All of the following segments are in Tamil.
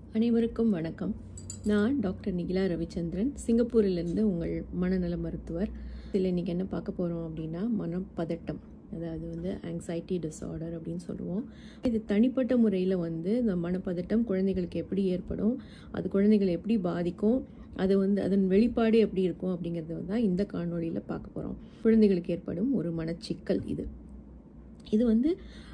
அனைவருக்கும் வணக்கம் நான் டாக்டர் நிகிலா ரவிச்சந்திரன் சிங்கப்பூரிலிருந்து உங்கள் மனநல மருத்துவர் இதில் இன்றைக்கி என்ன பார்க்க போகிறோம் அப்படின்னா மனப்பதட்டம் அதாவது வந்து ஆங்ஸைட்டி டிஸார்டர் அப்படின்னு சொல்லுவோம் இது தனிப்பட்ட முறையில் வந்து இந்த மனப்பதட்டம் குழந்தைகளுக்கு எப்படி ஏற்படும் அது குழந்தைகளை எப்படி பாதிக்கும் அது வந்து அதன் வெளிப்பாடு எப்படி இருக்கும் அப்படிங்கிறத தான் இந்த காணொளியில் பார்க்க போகிறோம் குழந்தைகளுக்கு ஏற்படும் ஒரு மனச்சிக்கல் இது இது வந்து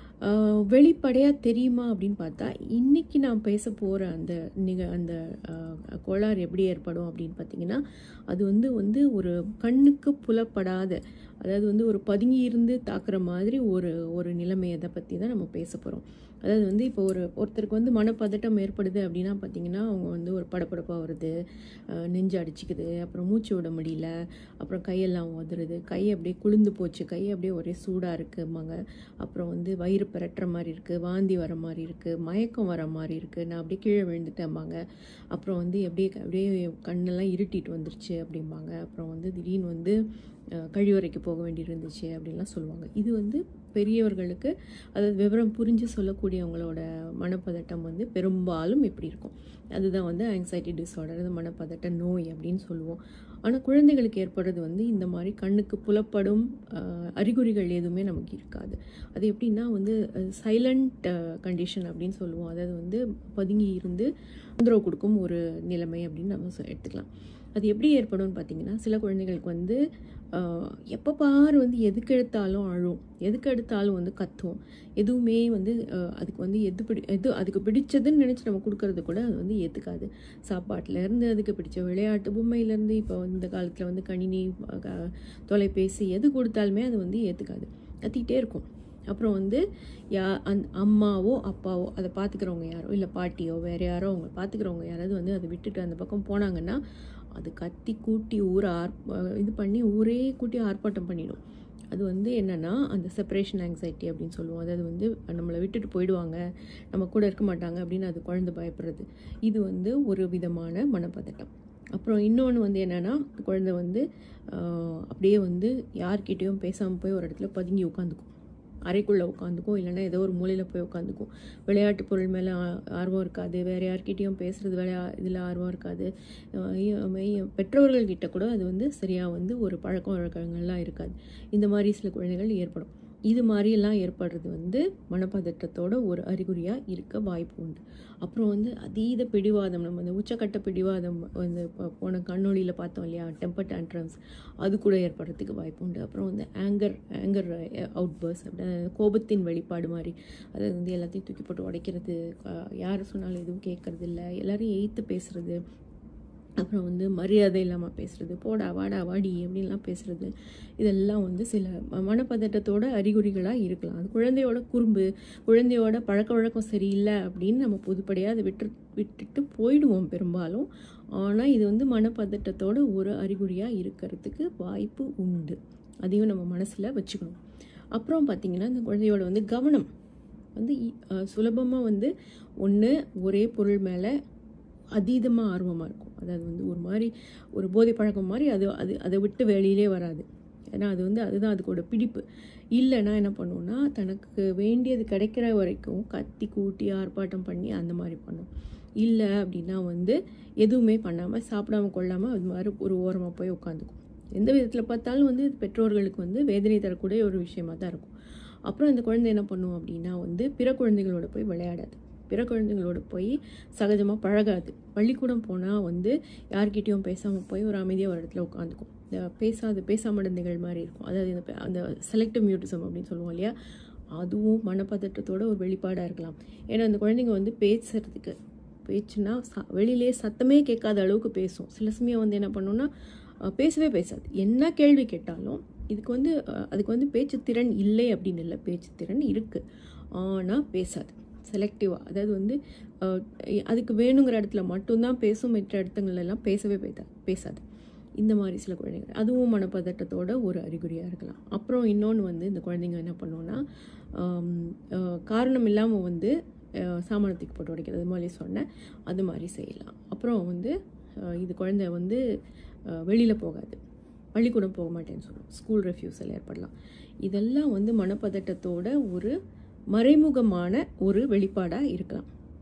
வெளிப்படையாக தெரியுமா அப்படின்னு பார்த்தா இன்றைக்கி நான் பேச போகிற அந்த நிக அந்த ஆஹ், கோளாறு எப்படி ஏற்படும் அப்படின்னு பார்த்தீங்கன்னா அது வந்து வந்து ஒரு கண்ணுக்கு புலப்படாத அதாவது வந்து ஒரு பதுங்கி இருந்து தாக்குற மாதிரி ஒரு ஒரு நிலைமையை பற்றி தான் நம்ம பேச போகிறோம் அதாவது வந்து இப்போ ஒரு ஒருத்தருக்கு வந்து மனப்பதட்டம் ஏற்படுது அப்படின்னா பார்த்தீங்கன்னா அவங்க வந்து ஒரு படபடப்பாக வருது ஆஹ், நெஞ்சு அடிச்சுக்குது அப்புறம் மூச்சு விட முடியல அப்புறம் கையெல்லாம் உதறுது கை அப்படியே குளிர்ந்து போச்சு கை அப்படியே ஒரே சூடாக இருக்குமாங்க அப்புறம் வந்து வயிறு பிரட்டுற மாதிரி இருக்குது வாந்தி வர மாதிரி இருக்குது மயக்கம் வர மாதிரி இருக்குது நான் அப்படியே கீழே விழுந்துட்டேம்பாங்க அப்புறம் வந்து அப்படியே அப்படியே கண்ணெல்லாம் இருட்டிட்டு வந்துருச்சு அப்படிம்பாங்க அப்புறம் வந்து திடீர்னு வந்து அஹ், கழிவறைக்கு போக வேண்டியிருந்துச்சு அப்படின்லாம் சொல்லுவாங்க இது வந்து பெரியவர்களுக்கு அதாவது விவரம் புரிஞ்சு சொல்லக்கூடியவங்களோட மனப்பதட்டம் வந்து பெரும்பாலும் இப்படி இருக்கும் அதுதான் வந்து ஆங்ஸைட்டி டிஸார்டர் அது மனப்பதட்ட நோய் அப்படின்னு சொல்லுவோம் ஆனால் குழந்தைகளுக்கு ஏற்படுறது வந்து இந்த மாதிரி கண்ணுக்கு புலப்படும் அஹ், அறிகுறிகள் எதுவுமே நமக்கு இருக்காது அது எப்படின்னா வந்து சைலண்ட் கண்டிஷன் அப்படின்னு சொல்லுவோம் அதாவது வந்து பதுங்கி இருந்து தொந்தரவு கொடுக்கும் ஒரு நிலைமை அப்படின்னு நம்ம சொ- எடுத்துக்கலாம் அது எப்படி ஏற்படும்னு பார்த்தீங்கன்னா சில குழந்தைகளுக்கு வந்து எப்போ பாரு வந்து எதுக்கு எடுத்தாலும் அழும் எதுக்கு எடுத்தாலும் வந்து கத்தும் எதுவுமே வந்து அஹ், அதுக்கு வந்து எது பிடி எது அதுக்கு பிடிச்சதுன்னு நினச்சி நம்ம கொடுக்கறது கூட அது வந்து ஏற்றுக்காது சாப்பாட்டிலேருந்து அதுக்கு பிடிச்ச விளையாட்டு பொம்மையிலேருந்து இப்போ இந்த காலத்தில் வந்து கணினி அஹ், தொலைபேசி எது கொடுத்தாலுமே அது வந்து ஏற்றுக்காது கத்திக்கிட்டே இருக்கும் அப்புறம் வந்து யா அந் அம்மாவோ அப்பாவோ அதை பார்த்துக்கிறவங்க யாரோ இல்லை பாட்டியோ வேறு யாரோ அவங்க பார்த்துக்கிறவங்க யாராவது வந்து அதை விட்டுட்டு அந்த பக்கம் போனாங்கன்னா அது கத்தி கூட்டி ஊரை ஆர் இது பண்ணி ஊரே கூட்டி ஆர்ப்பாட்டம் பண்ணிடும் அது வந்து என்னென்னா அந்த செப்பரேஷன் ஆங்ஸைட்டி அப்படின்னு சொல்லுவோம் அதாவது வந்து நம்மளை விட்டுட்டு போயிடுவாங்க நம்ம கூட இருக்க மாட்டாங்க அப்படின்னு அது குழந்தை பயப்படுறது இது வந்து ஒரு விதமான மனப்பதட்டம் அப்புறம் இன்னொன்று வந்து என்னென்னா குழந்தை வந்து ஆஹ், அப்படியே வந்து யார்கிட்டேயும் பேசாமல் போய் ஒரு இடத்துல பதுங்கி உட்காந்துக்கும் அறைக்குள்ளே உட்காந்துக்கும் இல்லைன்னா ஏதோ ஒரு மூலையில் போய் உட்காந்துக்கும் விளையாட்டு பொருள் மேலே ஆர்வம் இருக்காது வேறு யார்கிட்டயும் பேசுகிறது விளையா இதில் ஆர்வம் இருக்காது அஹ் இ- இ- பெற்றோர்கள்கிட்ட கூட அது வந்து சரியாக வந்து ஒரு பழக்க வழக்கங்கள்லாம் இருக்காது இந்த மாதிரி சில குழந்தைகள் ஏற்படும் இது மாதிரியெல்லாம் ஏற்படுறது வந்து மனப்பதட்டத்தோட ஒரு அறிகுறியாக இருக்க வாய்ப்பு உண்டு அப்புறம் வந்து அதீத பிடிவாதம் நம்ம அந்த உச்சக்கட்ட பிடிவாதம் வந்து இப்போ போன கண்ணொளியில் பார்த்தோம் இல்லையா டெம்பர் டேண்ட்ரம்ஸ் அது கூட ஏற்படுறதுக்கு வாய்ப்பு உண்டு அப்புறம் வந்து ஆங்கர் ஆங்கர் அவுட் பர்ஸ் கோபத்தின் வெளிப்பாடு மாதிரி அதாவது வந்து எல்லாத்தையும் தூக்கி போட்டு உடைக்கிறது அஹ் யார் சொன்னாலும் எதுவும் கேட்கறது இல்லை எல்லாரையும் எய்த்து பேசுறது அப்புறம் வந்து மரியாதை இல்லாமல் பேசுறது போடா வாடா வாடி அப்படின்லாம் பேசுறது இதெல்லாம் வந்து சில ம- மனப்பதட்டத்தோட அறிகுறிகளாக இருக்கலாம் அது குழந்தையோட குறும்பு குழந்தையோட பழக்க வழக்கம் சரியில்லை அப்படின்னு நம்ம பொதுப்படையாக அதை விட்டு விட்டுட்டு போயிடுவோம் பெரும்பாலும் ஆனால் இது வந்து மனப்பதட்டத்தோட ஒரு அறிகுறியாக இருக்கிறதுக்கு வாய்ப்பு உண்டு அதையும் நம்ம மனசில் வச்சுக்கணும் அப்புறம் பார்த்திங்கன்னா இந்த குழந்தையோட வந்து கவனம் வந்து சுலபமாக வந்து ஒன்று ஒரே பொருள் மேலே அதீதமாக ஆர்வமாக இருக்கும் அதாவது வந்து ஒரு மாதிரி ஒரு போதை பழக்கம் மாதிரி அது அது அதை விட்டு வெளியிலே வராது ஏன்னா அது வந்து அதுதான் அதுக்கோட பிடிப்பு இல்லைன்னா என்ன பண்ணுவோம்னா தனக்கு வேண்டியது கிடைக்கிற வரைக்கும் கத்தி கூட்டி ஆர்ப்பாட்டம் பண்ணி அந்த மாதிரி பண்ணும் இல்லை அப்படின்னா வந்து எதுவுமே பண்ணாமல் சாப்பிடாம கொள்ளாமல் அது மாதிரி ஒரு ஓரமாக போய் உட்காந்துக்கும் எந்த விதத்தில் பார்த்தாலும் வந்து இது பெற்றோர்களுக்கு வந்து வேதனை தரக்கூடிய ஒரு விஷயமா தான் இருக்கும் அப்புறம் இந்த குழந்தை என்ன பண்ணும் அப்படின்னா வந்து பிற குழந்தைகளோட போய் விளையாடாது பிற குழந்தைங்களோட போய் சகஜமாக பழகாது பள்ளிக்கூடம் போனால் வந்து யார்கிட்டயும் பேசாமல் போய் ஒரு அமைதியாக ஒரு இடத்துல உட்காந்துக்கும் இந்த பேசாத பேசாமட நிகழ் மாதிரி இருக்கும் அதாவது இந்த பே- அந்த செலக்டிவ் மியூட்டிசம் அப்படின்னு சொல்லுவோம் இல்லையா அதுவும் மனப்பதட்டத்தோட ஒரு வெளிப்பாடாக இருக்கலாம் ஏன்னா அந்த குழந்தைங்க வந்து பேசுறதுக்கு பேச்சுன்னா ச வெளியிலே சத்தமே கேட்காத அளவுக்கு பேசும் சில சமயம் வந்து என்ன பண்ணுன்னா அஹ், பேசவே பேசாது என்ன கேள்வி கேட்டாலும் இதுக்கு வந்து அஹ், அதுக்கு வந்து பேச்சு திறன் இல்லை அப்படின்னு இல்லை பேச்சு திறன் இருக்குது ஆனால் பேசாது செலக்டிவாக அதாவது வந்து அஹ், அதுக்கு வேணுங்கிற இடத்துல மட்டும்தான் பேசும் மற்ற இடத்துங்கள்ல எல்லாம் பேசவே பேசா பேசாது இந்த மாதிரி சில குழந்தைகள் அதுவும் மனப்பதட்டத்தோட ஒரு அறிகுறியாக இருக்கலாம் அப்புறம் இன்னொன்று வந்து இந்த குழந்தைங்க என்ன பண்ணுவோன்னா ஆம், அஹ், காரணம் இல்லாமல் வந்து அஹ், சாமானத்துக்கு போட்டு உடைக்கிறது மாதிரி சொன்னேன் அது மாதிரி செய்யலாம் அப்புறம் வந்து அஹ், இது குழந்தை வந்து வெளியில் போகாது பள்ளிக்கூடம் போக மாட்டேன்னு சொல்லுவோம் ஸ்கூல் ரெஃப்யூசல் ஏற்படலாம் இதெல்லாம் வந்து மனப்பதட்டத்தோட ஒரு மறைமுகமான ஒரு வெளிப்பாடாக இருக்கலாம்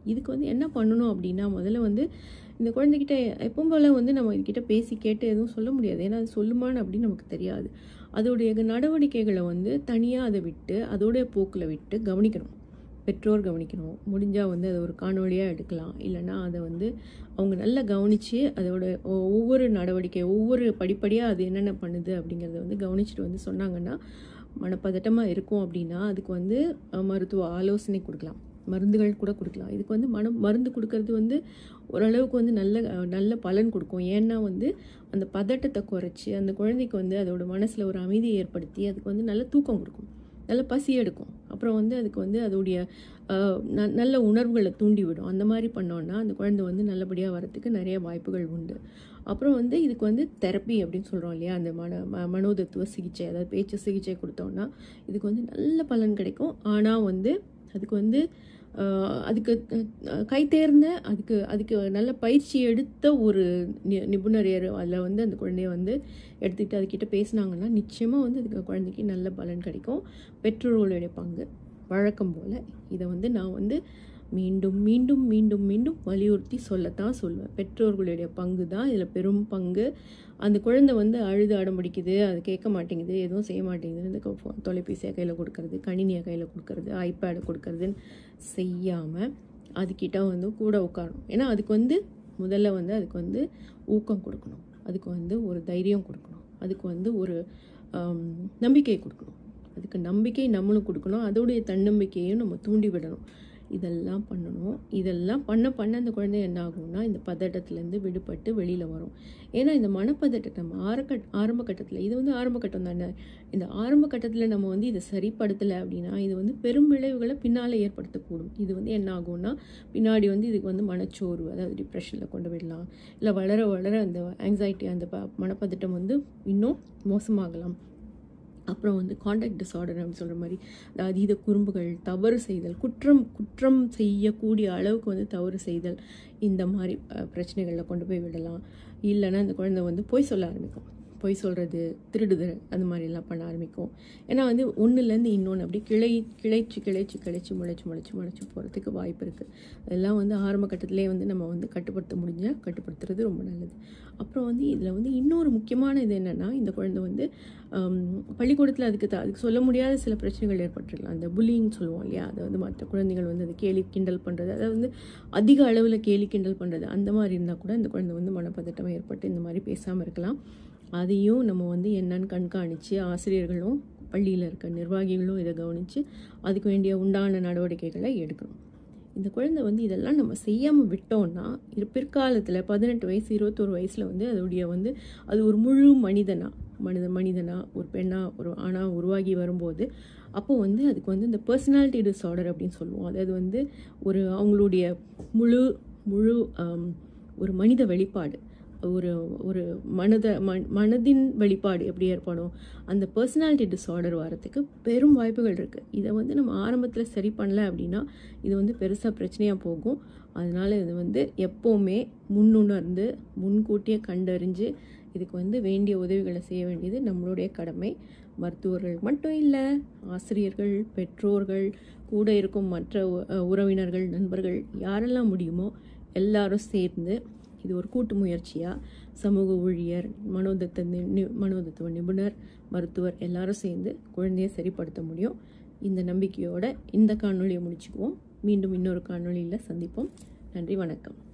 இதுக்கு வந்து என்ன பண்ணணும் அப்படின்னா முதல்ல வந்து இந்த குழந்தைகிட்ட எப்பவும் போல் வந்து நம்ம இதுகிட்ட பேசி கேட்டு எதுவும் சொல்ல முடியாது ஏன்னா அது சொல்லுமான்னு அப்படின்னு நமக்கு தெரியாது அதோடைய நடவடிக்கைகளை வந்து தனியாக அதை விட்டு அதோடைய போக்கில் விட்டு கவனிக்கணும் பெற்றோர் கவனிக்கணும் முடிஞ்சால் வந்து அதை ஒரு காணொலியாக எடுக்கலாம் இல்லைன்னா அதை வந்து அவங்க நல்லா கவனித்து அதோட ஒ- ஒவ்வொரு நடவடிக்கை ஒவ்வொரு படிப்படியாக அது என்னென்ன பண்ணுது அப்படிங்கிறத வந்து கவனிச்சுட்டு வந்து சொன்னாங்கன்னா மனப்பதட்டமாக இருக்கும் அப்படின்னா அதுக்கு வந்து அஹ், மருத்துவ ஆலோசனை கொடுக்கலாம் மருந்துகள் கூட கொடுக்கலாம் இதுக்கு வந்து மனம் மருந்து கொடுக்கறது வந்து ஓரளவுக்கு வந்து நல்ல அஹ், நல்ல பலன் கொடுக்கும் ஏன்னா வந்து அந்த பதட்டத்தை குறைச்சி அந்த குழந்தைக்கு வந்து அதோட மனசில் ஒரு அமைதியை ஏற்படுத்தி அதுக்கு வந்து நல்ல தூக்கம் கொடுக்கும் நல்ல பசி எடுக்கும் அப்புறம் வந்து அதுக்கு வந்து அதோடைய அஹ், ந- நல்ல உணர்வுகளை தூண்டி விடும் அந்த மாதிரி பண்ணோன்னா அந்த குழந்தை வந்து நல்லபடியாக வரத்துக்கு நிறைய வாய்ப்புகள் உண்டு அப்புறம் வந்து இதுக்கு வந்து தெரப்பி அப்படின்னு சொல்கிறோம் இல்லையா அந்த மன ம- மனோதத்துவ சிகிச்சை அதாவது பேச்சு சிகிச்சை கொடுத்தோம்னா இதுக்கு வந்து நல்ல பலன் கிடைக்கும் ஆனால் வந்து அதுக்கு வந்து ஆஹ், அதுக்கு அஹ், கை தேர்ந்த அதுக்கு அதுக்கு நல்ல பயிற்சி எடுத்த ஒரு நி- நிபுணர் யாரு அதில் வந்து அந்த குழந்தைய வந்து எடுத்துக்கிட்டு அதுக்கிட்ட பேசுனாங்கன்னா நிச்சயமாக வந்து அதுக்கு குழந்தைக்கு நல்ல பலன் கிடைக்கும் பெற்றோர்களுடைய பங்கு வழக்கம் போல் இதை வந்து நான் வந்து மீண்டும் மீண்டும் மீண்டும் மீண்டும் வலியுறுத்தி சொல்லத்தான் சொல்லுவேன் பெற்றோர்களுடைய பங்கு தான் இதில் பெரும் பங்கு அந்த குழந்தை வந்து அழுது அடம் பிடிக்குது அது கேட்க மாட்டேங்குது எதுவும் செய்ய மாட்டேங்குது இந்த கொ- தொலைபேசியை கையில் கொடுக்கறது கணினியை கையில் கொடுக்கறது ஐபேடை கொடுக்கறதுன்னு செய்யாமல் அதுக்கிட்ட வந்து கூட உட்காரணும் ஏன்னா அதுக்கு வந்து முதல்ல வந்து அதுக்கு வந்து ஊக்கம் கொடுக்கணும் அதுக்கு வந்து ஒரு தைரியம் கொடுக்கணும் அதுக்கு வந்து ஒரு ஆம், நம்பிக்கை கொடுக்கணும் அதுக்கு நம்பிக்கை நம்மளும் கொடுக்கணும் அதோடைய தன்னம்பிக்கையும் நம்ம தூண்டி விடணும் இதெல்லாம் பண்ணணும் இதெல்லாம் பண்ண பண்ண அந்த குழந்தை என்ன ஆகும்னா இந்த பதட்டத்துலேருந்து விடுபட்டு வெளியில் வரும் ஏன்னா இந்த மனப்பதட்டத்தை நம்ம ஆரக்கட் ஆரம்ப கட்டத்தில் இது வந்து ஆரம்ப கட்டம் தானே இந்த ஆரம்ப கட்டத்தில் நம்ம வந்து இதை சரிப்படுத்தலை அப்படின்னா இது வந்து பெரும் விளைவுகளை பின்னால் ஏற்படுத்தக்கூடும் இது வந்து என்ன ஆகும்னா பின்னாடி வந்து இதுக்கு வந்து மனச்சோர்வு அதாவது டிப்ரெஷனில் கொண்டு விடலாம் இல்லை வளர வளர அந்த ஆங்ஸைட்டி அந்த ப மனப்பதட்டம் வந்து இன்னும் மோசமாகலாம் அப்புறம் வந்து காண்டாக்ட் டிஸார்டர் அப்படின்னு சொல்கிற மாதிரி இந்த அதீத குறும்புகள் தவறு செய்தல் குற்றம் குற்றம் செய்யக்கூடிய அளவுக்கு வந்து தவறு செய்தல் இந்த மாதிரி அஹ், பிரச்சனைகளில் கொண்டு போய் விடலாம் இல்லைன்னா இந்த குழந்தை வந்து பொய் சொல்ல ஆரம்பிக்கும் பொய் சொல்கிறது திருடுதல் அந்த மாதிரிலாம் பண்ண ஆரம்பிக்கும் ஏன்னா வந்து ஒன்றுலேருந்து இன்னொன்று அப்படி கிளை கிளைச்சு கிளைச்சு கிளைச்சு முளைச்சு முளைச்சு முளைச்சு போகிறதுக்கு வாய்ப்பு இருக்குது அதெல்லாம் வந்து ஆரம்ப கட்டத்திலே வந்து நம்ம வந்து கட்டுப்படுத்த முடிஞ்சால் கட்டுப்படுத்துறது ரொம்ப நல்லது அப்புறம் வந்து இதில் வந்து இன்னொரு முக்கியமான இது என்னென்னா இந்த குழந்தை வந்து பள்ளிக்கூடத்தில் அதுக்கு த- அதுக்கு சொல்ல முடியாத சில பிரச்சனைகள் ஏற்பட்டுருக்கலாம் அந்த புல்லிங் சொல்லுவோம் இல்லையா அதை வந்து மற்ற குழந்தைகள் வந்து அது கேலி கிண்டல் பண்ணுறது அதாவது வந்து அதிக அளவில் கேலி கிண்டல் பண்ணுறது அந்த மாதிரி இருந்தால் கூட இந்த குழந்தை வந்து மனப்பதட்டம் ஏற்பட்டு இந்த மாதிரி பேசாமல் இருக்கலாம் அதையும் நம்ம வந்து என்னன்னு கண்காணித்து ஆசிரியர்களும் பள்ளியில் இருக்க நிர்வாகிகளும் இதை கவனித்து அதுக்கு வேண்டிய உண்டான நடவடிக்கைகளை எடுக்கணும் இந்த குழந்தை வந்து இதெல்லாம் நம்ம செய்யாமல் விட்டோம்னா இது பிற்காலத்தில் பதினெட்டு வயசு இருபத்தோரு வயசில் வந்து அதோடைய வந்து அது ஒரு முழு மனிதனா மனித மனிதனா ஒரு பெண்ணா ஒரு ஆணா உருவாகி வரும்போது அப்போ வந்து அதுக்கு வந்து இந்த பர்சனாலிட்டி டிஸார்டர் அப்படின்னு சொல்லுவோம் அதாவது வந்து ஒரு அவங்களுடைய முழு முழு ஆம், ஒரு மனித வெளிப்பாடு ஒரு ஒரு மனத மன் மனதின் வெளிப்பாடு எப்படி ஏற்படும் அந்த பர்சனாலிட்டி டிஸார்டர் வரத்துக்கு பெரும் வாய்ப்புகள் இருக்குது இதை வந்து நம்ம ஆரம்பத்தில் சரி பண்ணல அப்படின்னா இது வந்து பெருசாக பிரச்சனையாக போகும் அதனால் இது வந்து எப்போவுமே முன்னுணர்ந்து முன்கூட்டியே கண்டறிஞ்சு இதுக்கு வந்து வேண்டிய உதவிகளை செய்ய வேண்டியது நம்மளுடைய கடமை மருத்துவர்கள் மட்டும் இல்லை ஆசிரியர்கள் பெற்றோர்கள் கூட இருக்கும் மற்ற உ- அஹ் உறவினர்கள் நண்பர்கள் யாரெல்லாம் முடியுமோ எல்லாரும் சேர்ந்து இது ஒரு கூட்டு முயற்சியாக சமூக ஊழியர் மனோதத்த நி- நி- மனோதத்துவ நிபுணர் மருத்துவர் எல்லாரும் சேர்ந்து குழந்தையை சரிப்படுத்த முடியும் இந்த நம்பிக்கையோட இந்த காணொளியை முடிச்சுக்குவோம் மீண்டும் இன்னொரு காணொளியில் சந்திப்போம் நன்றி வணக்கம்